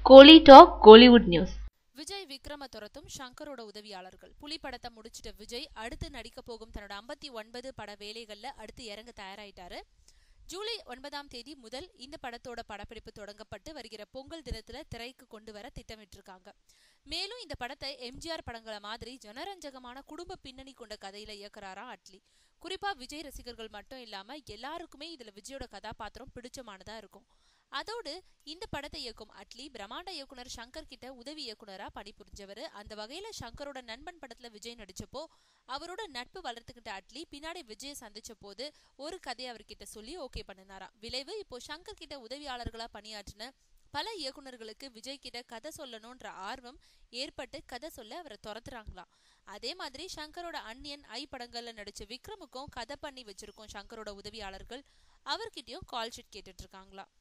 கோலி talk Kollywood news Vijay Vikram துரத்தும் ஷங்கரோட உதவியாளர்கள் புலி படத்தை முடிச்சிட்ட விஜய் அடுத்து நடிக்க போகும் தன்னோட ஐம்பத்தி ஒன்பது பட வேலைகள்ல அடுத்து இறங்க தயாராயிட்டாரு ஜூலை ஒன்பதாம் தேதி முதல் இந்த படத்தோட படப்பிடிப்பு தொடங்கப்பட்டு வருகிற பொங்கல் தினத்துல திரைக்கு கொண்டு வர திட்டமிட்டிருக்காங்க மேலும் இந்த படத்தை எம்ஜிஆர் படங்களை மாதிரி ஜனரஞ்சகமான குடும்ப பின்னணி கொண்ட கதையில இயக்குறாராம் அட்லி குறிப்பா விஜய் ரசிகர்கள் மட்டும் இல்லாம எல்லாருக்குமே இதுல விஜயோட கதாபாத்திரம் பிடிச்சமானதா இருக்கும் அதோடு இந்த படத்தை இயக்கும் அட்லி பிரம்மாண்ட இயக்குனர் சங்கர் கிட்ட உதவி இயக்குனரா பணிபுரிஞ்சவர் அந்த வகையில சங்கரோட நண்பன் படத்துல விஜய் நடிச்சப்போ அவரோட நட்பு வளர்த்துக்கிட்ட அட்லி பின்னாடி விஜய சந்திச்ச போது ஒரு கதையை அவர்கிட்ட சொல்லி ஓகே பண்ணினாராம் விளைவு இப்போ சங்கர் கிட்ட உதவியாளர்களா பணியாற்றின பல இயக்குனர்களுக்கு விஜய் கிட்ட கதை சொல்லணும்ன்ற ஆர்வம் ஏற்பட்டு கதை சொல்ல அவரை துரத்துறாங்களாம் அதே மாதிரி சங்கரோட அன்னியன் ஐ படங்கள்ல நடிச்ச விக்ரமுக்கும் கதை பண்ணி வச்சிருக்கோம் சங்கரோட உதவியாளர்கள் அவர்கிட்டயும் கால் ஷீட் கேட்டுட்டு இருக்காங்களாம்